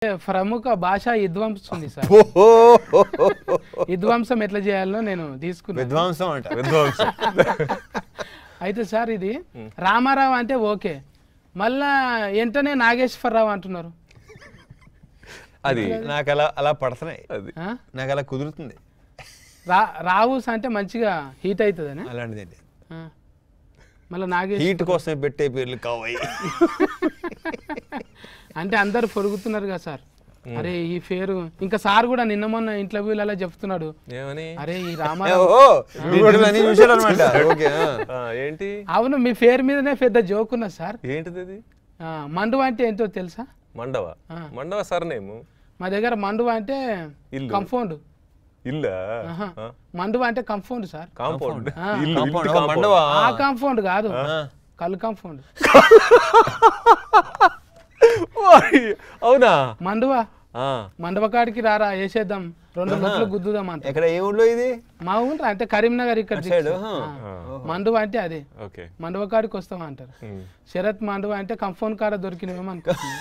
ప్రముఖ భాష విధ్వంసం ఉంది సార్ ఓహో విధ్వంసం ఎట్లా చేయాలో నేను తీసుకున్నాను విద్వాంసం అంట విధ్వంసం అయితే సార్ ఇది రామారావు అంటే ఓకే మళ్ళా వెంటనే నాగేశ్వరరావు అంటున్నారు అది నాకు అలా అలా పడుతున్నాయి అది ఆ? నాకు అలా కుదురుతుంది రా రావుస్ అంటే మంచిగా హీట్ అవుతుందని అలాంటిది మళ్ళీ నాగేష్ హీట్ కోసం పెట్టే పేర్లు కావాయి అంటే అందరు పొరుగుతున్నారు కదా సార్ అరే ఈ పేరు ఇంకా సార్ కూడా నిన్న మొన్న ఇంటర్వ్యూలలో చెప్తున్నాడు ఏమని అరే ఈ రామారావు ఓహో అన్ని చూసాడు అనమాట ఓకే ఆ. ఆ, ఏంటి అవును మీ పేరు మీదనే పెద్ద జోక్ ఉన్నది సార్ ఏంటిది అది ఆ, మండువ అంటే ఏంటో తెలుసా మండవ ఆ. మండవ సర్నేము మా దగ్గర మండువ అంటే ఇల్లు. కంఫౌండ్ ఇల్లా ఆహా. మండువ అంటే కంఫౌండ్ సార్ కాంపౌండ్ ఆ. ఇల్లు కాంపౌండ్, ఇంటి ఓ, మండవా ఆ కాంఫౌండ్ కాదు ఆ. కళ్ళు కాంఫౌండ్ వాయ్, అవునా మండువ ఆ, మండవ కాడికి రారా వేసేద్దాం రెండు లొట్లు గుద్దుదాం అంట ఎక్కడ ఏ ఊళ్ళో ఇది మా ఊరు అంటే కరీంనగర్ ఇక్కడ అటు సైడ్, దిక్కు. ఆహా. ఆ. మండువ అంటే అదే ఓకే మండువ కాడికి వస్తావా అంటారు ఉమ్. శరత్ మండువ అంటే కంఫౌండ్ కాడ దొరికినవేమో అనుకుంటున్నాను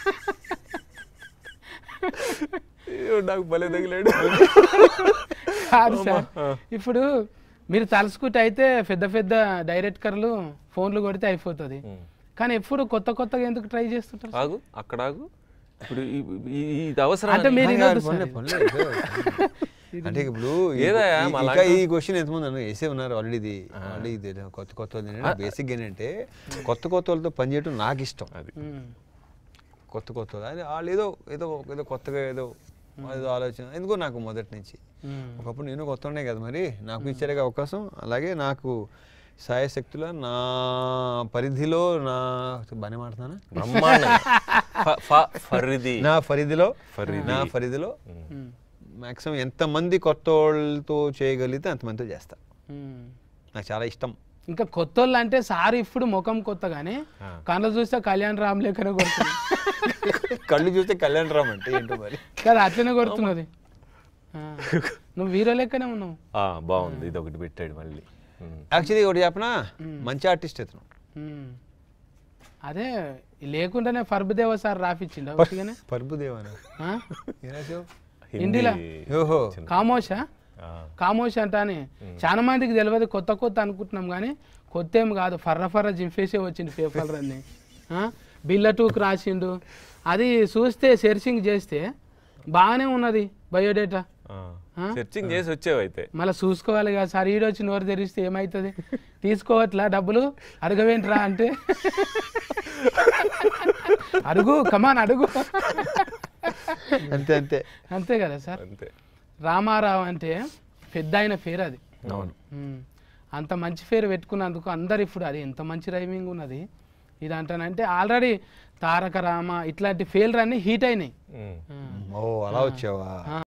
అయ్యో, నాకు భలే తగిలాడు కాదు సార్ ఇప్పుడు మీరు తలుసుకుంటే అయితే పెద్ద పెద్ద డైరెక్టర్లు ఫోన్లు కొడితే అయిపోతుంది ఉమ్. కానీ ఎప్పుడు కొత్త కొత్తగా ఎందుకు ట్రై చేస్తుంటారు ఆగు అక్కడ ఆగు ఇప్పుడు ఈ- ఈ- ఈ- ఇది అవసరం అంటే మీరు ఆహా, వినొద్దు పోన్లే, సార్. పోన్లే, ఏదో. అంటే ఇప్పుడు ఈ- ఏదయ్యా, ఈ- మా ఇంకా లాంటి- ఈ క్వశ్చన్ ఎంతమంది నన్ను వేసే ఉన్నారు ఆల్రెడీ ఇది ఆల్రెడీ ఇది కొత్త కొత్త బేసిక్ ఏంటంటే కొత్త కొత్త వాళ్ళతో పనిచేయడం నాకు ఇష్టం అది ఉమ్. కొత్త కొత్త వాళ్ళు. అది వాళ్ళు ఏదో ఏదో ఏదో కొత్తగా ఏదో ఏదో ఆలోచన ఎందుకో నాకు మొదటి నుంచి ఉమ్. ఒకప్పుడు నేను కొత్త ఉండే కదా మరి నాకు ఇచ్చారుగా అవకాశం అలాగే నాకు సాయశక్తుల నా పరిధిలో నా బాగానే మాట్లాడుతున్నానా బ్రహ్మాండం ఫ- ఫ- ఫరిది నా పరిధిలో పరిధి. నా పరిధిలో ఉమ్. మాక్సిమం ఎంతమంది కొత్త వాళ్ళతో చేయగలిగితే అంతమందితో చేస్తా ఉమ్. నాకు చాలా ఇష్టం ఇంకా కొత్త వాళ్ళు అంటే సార్ ఇప్పుడు ముఖం కొత్తగానే ఆ. కళ్ళు చూస్తే కళ్యాణ్ రామ్ లేఖనే కొడుతుంది కళ్ళు చూస్తే కళ్యాణ్ రామ్ అంటే ఏంటో మరి కదా అట్లనే కొడుతున్నది ఆ. నువ్వు హీరో లెక్కనే ఉన్నావు ఆ, బాగుంది ఇది ఒకటి పెట్టాడు మళ్ళీ ఉమ్. యాక్చువల్లీ ఒకటి చెప్పనా మంచి ఆర్టిస్ట్ ఇతను ఉమ్. అదే లేకుండానే ఫర్బుదేవ సార్ రాపిచ్చిండు ఒకటిగానే పర్బుదేవనా ఆ? ఏ రాసావు? హిందీలా? ఓహో కామోషా ఆ, కామోష్ అంటానే చాలా మందికి తెలియదు కొత్త కొత్త అనుకుంటున్నాం కానీ కొత్త ఏం కాదు ఫర్ర ఫర్ర జింఫేసే వచ్చింది పేపర్లు అన్ని ఆ? బిల్ల టూకు రాసిండు అది చూస్తే సెర్చింగ్ చేస్తే బాగానే ఉన్నది బయోడేటా ఆ. ఆ? సెర్చింగ్ చేసి వచ్చావు అయితే మళ్ళీ చూసుకోవాలి కదా సార్ ఈడొచ్చి నోరు తెరిస్తే ఏమవుతుంది తీసుకోవట్లా డబ్బులు అడగవేంట్రా అంటే అడుగు కమాన్ అడుగు అంతే అంతే అంతే కదా సార్ అంతే రామారావు అంటే పెద్ద ఆయన పేరు అది అవును ఉమ్. అంత మంచి పేరు పెట్టుకున్నందుకు అందరు ఇప్పుడు అది ఎంత మంచి రైమింగ్ ఉన్నది ఇది అంటానంటే ఆల్రెడీ తారక రామ ఇట్లాంటి ఫెయిల్ అన్నీ హీట్ అయినాయి ఉమ్. ఉమ్. ఓ అలా వచ్చావా